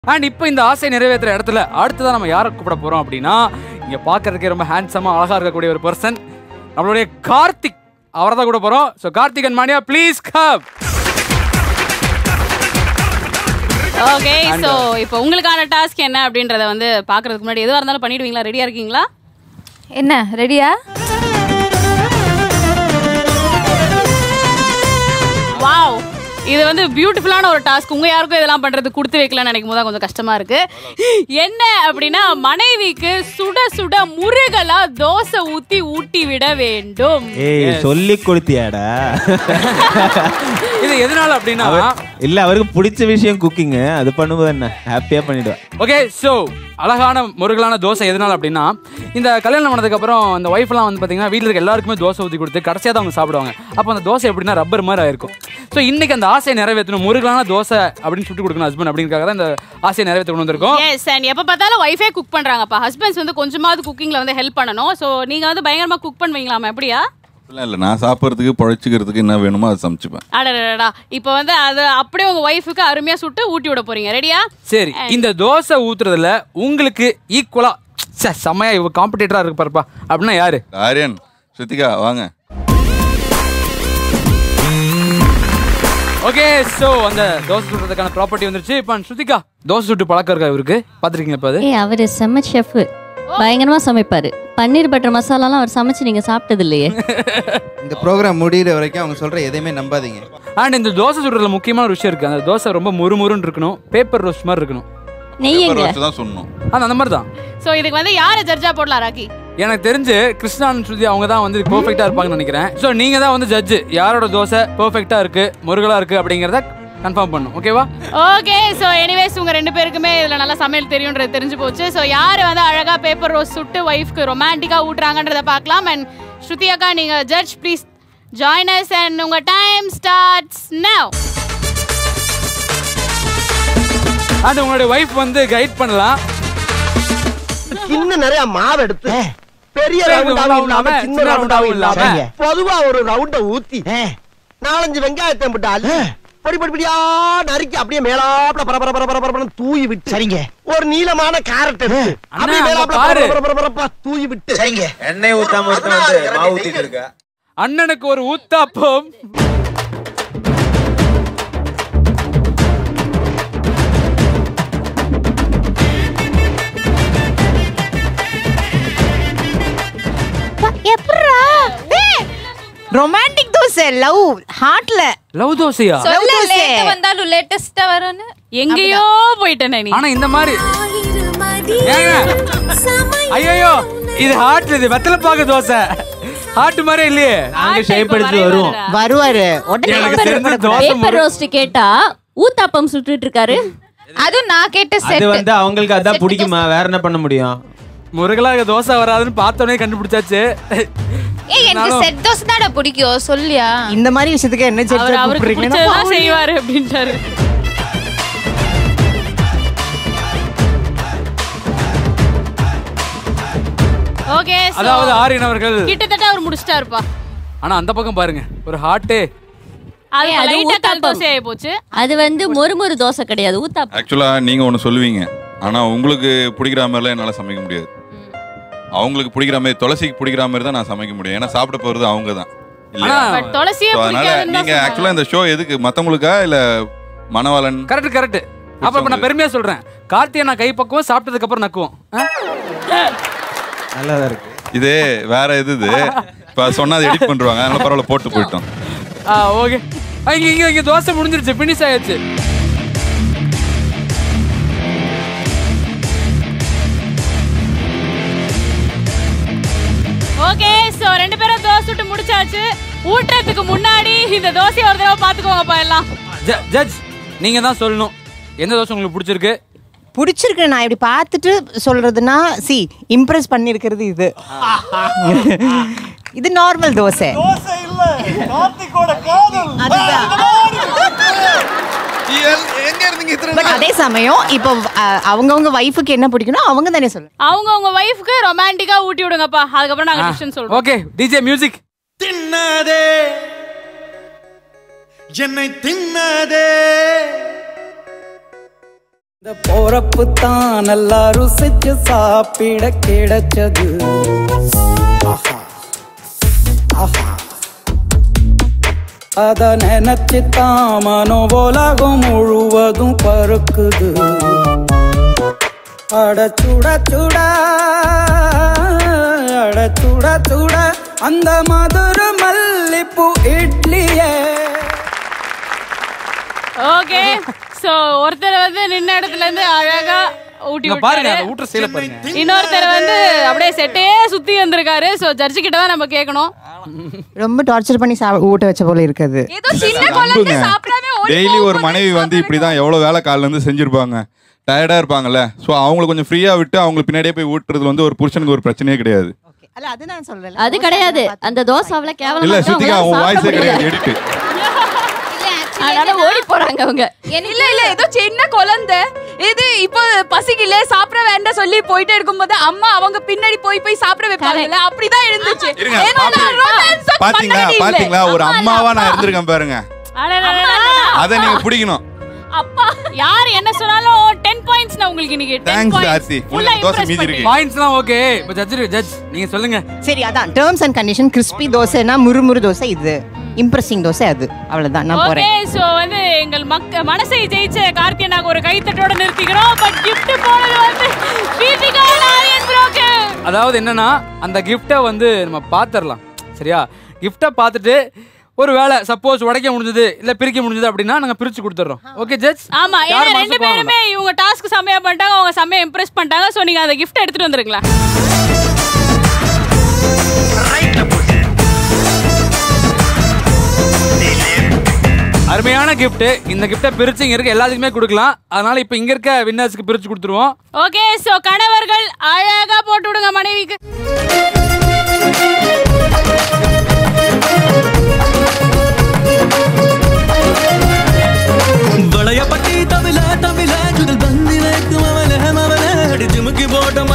And இப்போ இந்த ஆசை நிறைவேற்றுற இடத்துல அடுத்ததான் நம்ம யாரை கூப்பிட போறோம் அப்படின்னா இங்க பார்க்கறதுக்கே ரொம்ப ஹேண்ட்ஸமா அழகா இருக்கக்கூடிய ஒரு பர்சன் நம்மளுடைய கார்த்திக் அவரை தான் கூட போறோம் so Karthik and Maniya please come okay so இப்போ உங்களுக்கான டாஸ்க் என்ன அப்படின்றத வந்து பாக்குறதுக்கு முன்னாடி எதுவா இருந்தாலும் பண்ணிடுவீங்களா ரெடியா இருக்கீங்களா என்ன ரெடியா வாவ் இது வந்து பியூட்டிஃபுல்லான ஒரு டாஸ்க் உங்க யாருக்கும் இதெல்லாம் பண்றது கொடுத்து வைக்கலன்னு நினைக்கும் போது கொஞ்சம் கஷ்டமா இருக்கு என்ன அப்படின்னா மனைவிக்கு சுட சுட முருகலா தோசை ஊத்தி ஊட்டி விட வேண்டும் ஏய் சொல்லி கொடுத்தியாடா இது எதனால அப்படின்னா இல்ல அவருக்கு பிடிச்ச விஷயம் குக்கிங் அது பண்ணும்போது என்ன ஹாப்பியா பண்ணிடுவேன் ஓகே ஸோ அழகான முருகலான தோசை எதனால அப்படின்னா இந்த கல்யாணம் பண்ணதுக்கு அப்புறம் அந்த ஒய்ஃப்லாம் வந்து பார்த்தீங்கன்னா வீட்டில் இருக்க எல்லாருக்குமே தோசை ஊற்றி கொடுத்து கடைசியாக தான் அவங்க சாப்பிடுவாங்க அப்போ அந்த தோசை எப்படின்னா ரப்பர் மாதிரி ஆயிருக்கும் ஸோ இன்னைக்கு அந்த ஆசையை நிறைவேற்றணும் முருகலான தோசை அப்படின்னு சுட்டு கொடுக்கணும் ஹஸ்பண்ட் அப்படிங்கிறதுக்காக தான் இந்த ஆசையை நிறைவேற்ற கொண்டு வந்திருக்கோம் எஸ் அண்ட் எப்ப பார்த்தாலும் ஒய்ஃபே குக் பண்றாங்கப்பா ஹஸ்பண்ட்ஸ் வந்து கொஞ்சமாவது குக்கிங்ல வந்து ஹெல்ப் பண்ணணும் சோ நீங்க வந்து பயங்கரமா குக் பண்ணுவீங்களாமா எப்படியா இல்லை இல்லை நான் சாப்பிட்றதுக்கு பழச்சிக்கிறதுக்கு என்ன வேணுமோ அதை சமைச்சுப்பேன் அடடடா இப்போ வந்து அது அப்படியே உங்க ஒய்ஃபுக்கு அருமையா சுட்டு ஊட்டி விட போறீங்க ரெடியா சரி இந்த தோசை ஊத்துறதுல உங்களுக்கு ஈக்குவலா செம்மையா இவ காம்படிட்டரா இருக்கு பாருப்பா அப்படின்னா யாரு ஆரியன் ஸ்ருத்திகா வாங்க ஓகே ஸோ அந்த தோசை சுடுறதுக்கான ப்ராப்பர்ட்டி வந்துருச்சு இப்போ ஸ்ருதிகா தோசை சுட்டு பழக்கம் இருக்கா இவருக்கு பார்த்துருக்கீங்க இப்போ அது ஏய் அவரு செம்ம செஃப் பயங்கரமா சமைப்பாரு பன்னீர் பட்டர் மசாலாலாம் அவர் சமைச்சு நீங்க சாப்பிட்டது இல்லையே இந்த ப்ரோக்ராம் முடியிற வரைக்கும் அவங்க சொல்ற எதையுமே நம்பாதீங்க அண்ட் இந்த தோசை சுடுறதுல முக்கியமான ஒரு விஷயம் இருக்கு அந்த தோசை ரொம்ப முறுமுறுன்னு இருக்கணும் பேப்பர் ரோஸ்ட் மாதிரி இருக்கணும் நெய் பேப்பர் எங்க ரோஸ்ட் தான் சொன்னோம் அது அந்த மாதிரி தான் சோ இதுக்கு வந்து யாரை ஜட்ஜா போடலாம் ராக்கி எனக்கு தெரிஞ்சு கிருஷ்ணான் ஸ்ருதி அவங்க தான் வந்து பெர்ஃபெக்டா இருப்பாங்கன்னு நினைக்கிறேன் ஸோ நீங்க தான் வந்து ஜட்ஜு யாரோட தோசை பெர்ஃபெக்டா இருக்கு முருகலா இருக்கு அப்படிங்கிறத கன்ஃபார்ம் பண்ணும் ஓகேவா ஓகே சோ எனிவேஸ் உங்க ரெண்டு பேருக்குமே இதுல நல்லா சமையல் தெரியும்ன்றது தெரிஞ்சு போச்சு சோ யாரு வந்து அழகா பேப்பர் ரோஸ் சுட்டு ஒய்ஃப்க்கு ரொமான்டிக்கா ஊட்டுறாங்கன்றத பார்க்கலாம் அண்ட் ஸ்ருதி அக்கா நீங்க judge please join us and உங்க டைம் ஸ்டார்ட்ஸ் நவ் அண்ட் உங்களுடைய ஒய்ஃப் வந்து கைட் பண்ணலாம் இன்னும் நிறைய மாவு எடுத்து பெரிய பெரிய ரவுண்டாவும் இல்லாம இல்லாம, சின்ன சின்ன ரவுண்டாவும் இல்லாம இல்லாம. பொதுவா ஒரு ரவுண்ட ஊத்தி நாலஞ்சு வெங்காயத்தை போட்டு அள்ளி பொடி பொடி பொடியா நறுக்கி அப்படியே மேலாப்ல பர பர பர பர பரன்னு தூவி விட்டு சரிங்க ஒரு நீளமான கேரட் எடுத்து அப்படியே அண்ணா, மேலாப்ல அங்க பாரு. பர பர பர பரப்பா தூவி விட்டு சரிங்க எண்ணெய் ஊத்தாம ஒருத்தன் வந்து மாவு ஊத்திட்டு இருக்க அண்ணனுக்கு ஒரு ஊத்தாப்பம் எப்படா ரொமான்டிக் தோசை லவ் ஹார்ட்ல லவ் தோசையா லவ் தோசை வந்தாலும் லேட்டஸ்டா வரும்னு எங்கேயோ போயிட்டேனே நீ ஆனா இந்த மாதிரி ஏங்க ஐயோ இது ஹார்ட் இது வெத்தலை பாக்கு தோசை ஹார்ட் மாதிரி இல்லையே நாங்க ஷேப் எடுத்து வருவோம் வருவாரு உடனே எனக்கு number தெரிஞ்ச போடக்கூடாது. தோசை பேப்பர் ரோஸ்ட் கேட்டா ஊத்தாப்பம் சுட்டுட்டு இருக்காரு அதுவும் நான் கேட்ட அது செட் வந்து அவங்களுக்கு அதான் பிடிக்குமா வேற என்ன பண்ண முடியும் முருகலா தோசை வராதுன்னு பார்த்தோன்னே கண்டுபிடிச்சாச்சு ஏய் எனக்கு செட் தோசை தானே பிடிக்கும் சொல்லியா இந்த மாதிரி விஷயத்துக்கு என்ன அவர் அவருக்கு பிடிச்சதுதான் செய்வாரு அப்படின்ட்டாரு ஓகே அதாவது ஆரியன் அவர்கள் கிட்டத்தட்ட அவர் முடிச்சிட்டாருப்பா ஆனா அந்த பக்கம் பாருங்க ஒரு ஹார்ட்டே அது ஏய், அது லைட்டா கல் ஊத்தாப்பம். தோசை ஆகி போச்சு அது வந்து மொறுமொறு தோசை கிடையாது ஊத்தாப்பம் ஆக்சுவலாக நீங்கள் ஒன்று சொல்லுவீங்க ஆனால் உங்களுக்கு பிடிக்கிற மாதிரிலாம் என்னால் சமைக்க முடியாது அவங்களுக்கு பிடிக்கிற மாதிரி துளசிக்கு பிடிக்கிற மாதிரி தான் நான் சமைக்க முடியும் ஏன்னா சாப்பிட போகிறது அவங்க தான் இல்லையா ஆனா, பட் துளசியே So, அதனால பிடிக்காதுன்னு நீங்க தான் ஆக்சுவலாக இந்த ஷோ எதுக்கு மற்றவங்களுக்கா இல்லை மணவாளன் கரெக்ட் கரெக்ட் அப்ப இப்ப நான் பெருமையா சொல்றேன் கார்த்தியை நான் கை பக்குவோம் சாப்பிட்டதுக்கு அப்புறம் நக்குவோம் ஆ? நல்லா தான் இருக்கு இது வேற இது இது இப்போ சொன்னா அதை எடிட் பண்ணுவாங்க அதனால பரவாயில்ல போட்டு போயிட்டோம் ஆ ஓகே இங்க இங்க இங்க தோசை முடிஞ்சிருச்சு ஃபினிஷ் ஆயாச்சு ஓகே சோ ரெண்டு பேரும் தோசை சுட்டு முடிச்சாச்சு ஊட்டுறதுக்கு முன்னாடி இந்த தோசையை ஒரு தடவை பாத்துக்கோங்கப்பா எல்லாம் ஜ- ஜட்ஜ் நீங்க தான் சொல்லணும் எந்த தோசை உங்களுக்கு பிடிச்சிருக்கு பிடிச்சிருக்கு நான் இப்படி பார்த்துட்டு சொல்றதுன்னா சி இம்ப்ரெஸ் பண்ணிருக்கிறது இது இது நார்மல் தோசை அதுதான் எங்க இருந்தீங்க இத்தனை பட் அதே சமயம் இப்போ அஹ், அவங்கவங்க வைஃபுக்கு என்ன பிடிக்கணும் அவங்க தானே சொல்லணும் அவங்க உங்க ஒய்ஃப்க்கு ரொமான்டிக்கா ஊட்டி விடுங்கப்பா அதுக்கப்புறம் நாங்க டிசிஷன் சொல்றோம் ஓகே டிஜே மியூசிக் தின்னாதே என்னை தின்னாதே இந்த போறப்பு தான் நல்லா ருசிச்சு சாப்பிட கிடைச்சது ஆஹா ஆஹா அத நினைச்சு தான் மனோ உலகம் முழுவதும் பருக்குது அட சுட சுட அட சுட சுட அந்த மதுர மல்லிப்பூ இட்லியே ஓகே சோ ஒருத்தர் வந்து நின்ன இடத்துல இருந்து அழகா ஊட்டி இங்க பாருங்க விட்டாரு அந்த ஊட்டுற ஸ்டைல பாருங்க இன்னொருத்தர் வந்து அப்படியே செட்டே சுத்தி வந்திருக்காரு சோ ஜட்ஜு கிட்ட தான் நம்ம கேட்கணும் ரொம்ப டார்ச்சர் பண்ணி சா ஊட்ட வச்ச போல இருக்குது ஏதோ சின்ன குழந்தை நம்புங்க சாப்பிடாம ஓடி டெய்லி ஒரு போகும்போது மனைவி வந்து இப்படிதான் எவ்வளவு வேலை காலைல இருந்து செஞ்சிருப்பாங்க டயர்டா இருப்பாங்கல்ல சோ அவங்களை கொஞ்சம் ஃப்ரீயா விட்டு அவங்க பின்னாடியே போய் ஊட்டுறது வந்து ஒரு புருஷனுக்கு ஒரு பிரச்சனையே கிடையாது அல்ல அது நான் சொல்றேன் அது கிடையாது அந்த தோசை அவ்வளவு கேவலமா இல்ல இருக்கு, சுத்திகா அவங்களால உன் சாப்பிட வாய்ஸே முடியல. கிடையாது எடுத்து அதனால ஓடி போறாங்க அவங்க இல்ல இல்ல ஏதோ சின்ன குழந்தை இது இப்போ பசிக்கல சாப்பிட வேண்டாம் சொல்லி போயிட்டே இருக்கும்போது அம்மா அவங்க பின்னாடி போய் போய் சாப்பிட வைப்பாங்கல்ல அப்படிதான் இருந்துச்சு இருங்க, ஏன்னா நான் பாப்பி. romance ஆ பாத்தீங்களா பண்ணவே இல்ல. பாத்தீங்களா ஒரு அம்மாவா நான் இருந்திருக்கேன் பாருங்க அடடடடடடா. அதை நீங்க பிடிக்கணும் அப்பா யார் என்ன சொன்னாலும் 10 பாயிண்ட்ஸ் நான் உங்களுக்கு இன்னைக்கு 10 தேங்க்ஸ் பாயிண்ட்ஸ் ஆர்த்தி ஃபுல்லா உங்களுக்கு தோசை இம்ப்ரெஸ் மீதி இருக்கு பாயிண்ட்ஸ்லாம் ஓகே இப்போ ஜட்ஜ் ஜட்ஜ் நீங்க சொல்லுங்க சரி அதான் டேர்ம்ஸ் அண்ட் கண்டிஷன் கிறிஸ்பி தோசைனா முறுமுறு தோசை இது இம்ப்ரெசிங் தோசை அது அவ்வளவுதான் நான் ஓகே போறேன் சோ வந்து எங்கள் மக்க மனசை ஜெயிச்ச கார்த்தியனாக்கு ஒரு கைத்தட்டோட நிறுத்திக்கிறோம் பட் கிஃப்ட் போனது வந்து தீபிகா ஆரியன் புரோக்கர் அதாவது என்னன்னா அந்த கிஃப்ட்டை வந்து நம்ம பார்த்துடலாம் சரியா கிஃப்ட்டை பார்த்துட்டு ஒரு வேளை சப்போஸ் உடைக்க முடிஞ்சது இல்ல பிரிக்க முடிஞ்சது அப்படின்னா நாங்க பிரிச்சு கொடுத்துறோம் ஓகே ஜட்ஜ் ஆமா ஏன்னா ரெண்டு பேருமே இவங்க டாஸ்க் செம்மையா பண்ணிட்டாங்க அவங்க செம்மையா இம்ப்ரெஸ் பண்ணிட்டாங்க சோ நீங்க அந்த கிஃப்ட் எடுத்துட்டு வந்துருங்களா அருமையான gift இந்த கிஃப்ட்டை பிரிச்சு இங்க இருக்க எல்லாத்துக்குமே கொடுக்கலாம் அதனால இப்போ இங்க இருக்க வின்னர்ஸ்க்கு பிரிச்சு கொடுத்துருவோம் ஓகே சோ கணவர்கள் அழகா போட்டு விடுங்க மனைவிக்கு வளையப்பட்டி தவில தவில சுடல் பந்தி வைக்கும் அவல அவல அடி ஜிமுக்கி போட்ட